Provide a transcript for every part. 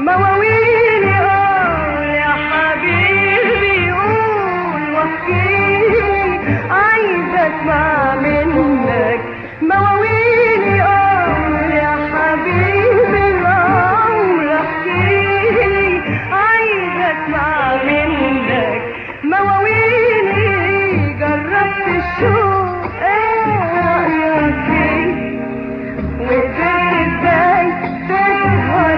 مواويلي قول يا حبيبي قول واحكيلي عايزة اسمع منك مواويلي قول يا حبيبي العمر احكيلي عايزة اسمع منك مواويلي جربت الشوق ايه رأيك فيه وقدرت ازاي تسهر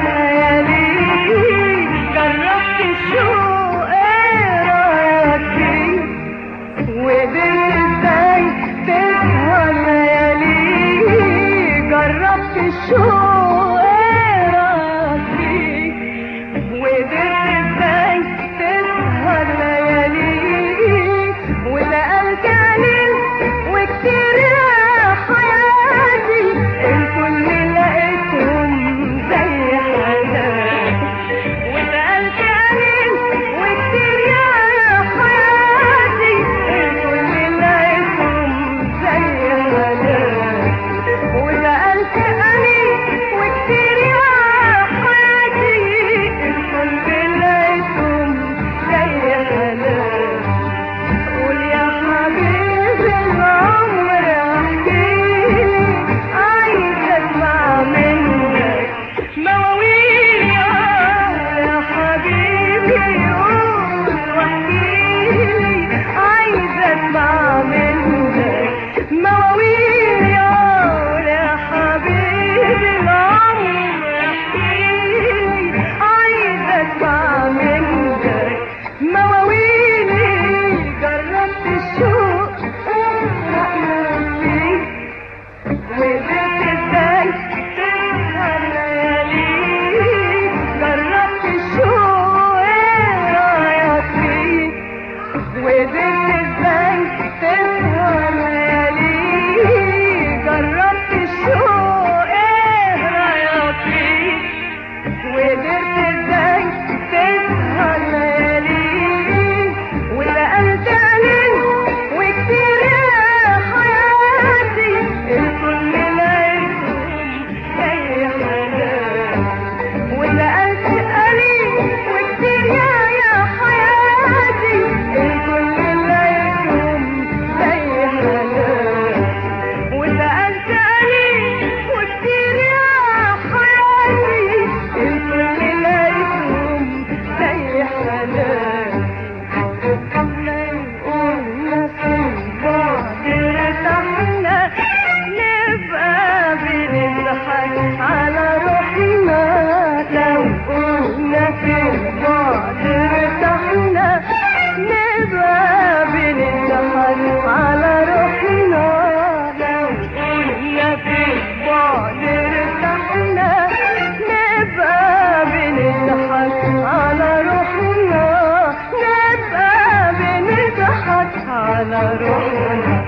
ليالي جربت الشوق ايه رايك فيه وقدرت ازاي تسهر ليالي جربت الشوق ايه رايك فيه وقدرت ازاي تسهر ليالي ولقلت قليل وكتير يا حياتي الكل لقيتهم زي حالاتي ولقلت قليل وكتير يا حياتي الكل لقيتهم زي حالاتي ولقلت قليل وكتير يا حياتي الكل لقيتهم زي حالاتي قول يا حبيبي العمر احكيلي عايزة اسمع منك مواويلي قول يا حبيبي قول واحكيلي عايزة اسمع منك مواويلي قول يا حبيبي العمر احكيلي عايزة اسمع منك مواويلي جربت الشوق رأيك فيه وقدرت ازاي تسهر ليالي جربت الشوق ايه رايك فيه وقدرت ازاي تسهر ليالي جربت الشوق ايه رايك فيه وقدرت ازاي تسهر ليالي ولقلت قليل وكتير يا حياتي الكل لقيتهم زي حالاتي ولقلت قليل وكتير يا يا حياتي الكل لقيتهم زي حالاتي ولقلت قليل وكتير يا حياتي الكل لقيتهم زي حالاتي قلنا في بعد ارتحنا نبقى بنضحك على روحنا لو قلنا في بعد ارتحنا نبقى بنضحك على روحنا لو قلنا في بعد ارتحنا نبقى بنضحك على روحنا نبقى بنضحك على روحنا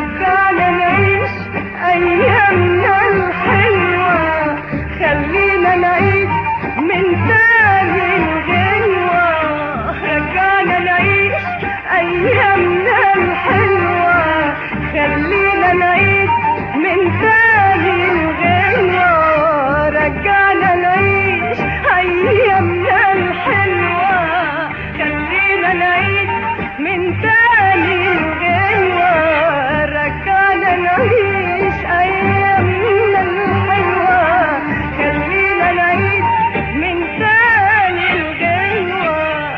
رجعنا نعيش أيامنا الحلوة خلينا نعيد من تاني الغنوة رجعنا نعيش أيامنا الحلوة خلينا نعيد من تاني الغنوة رجعنا نعيش أيامنا الحلوة خلينا نعيد من تاني الغنوة رجعنا نعيش أيامنا الحلوة خلينا نعيد من تاني الغنوة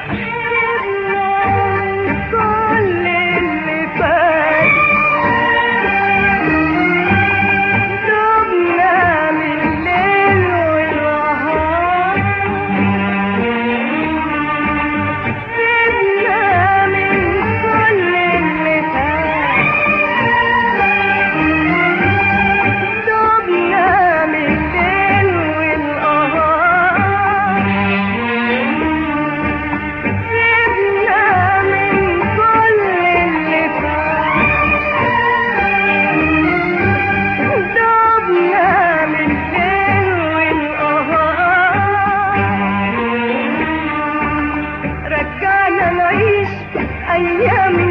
كل اللي فات دمنا من الليل والنهار سيبنا من كل اللي فات دمنا من الليل والنهار سيبنا من كل اللي فات دمنا من الليل والنهار رجعنا نعيش أيام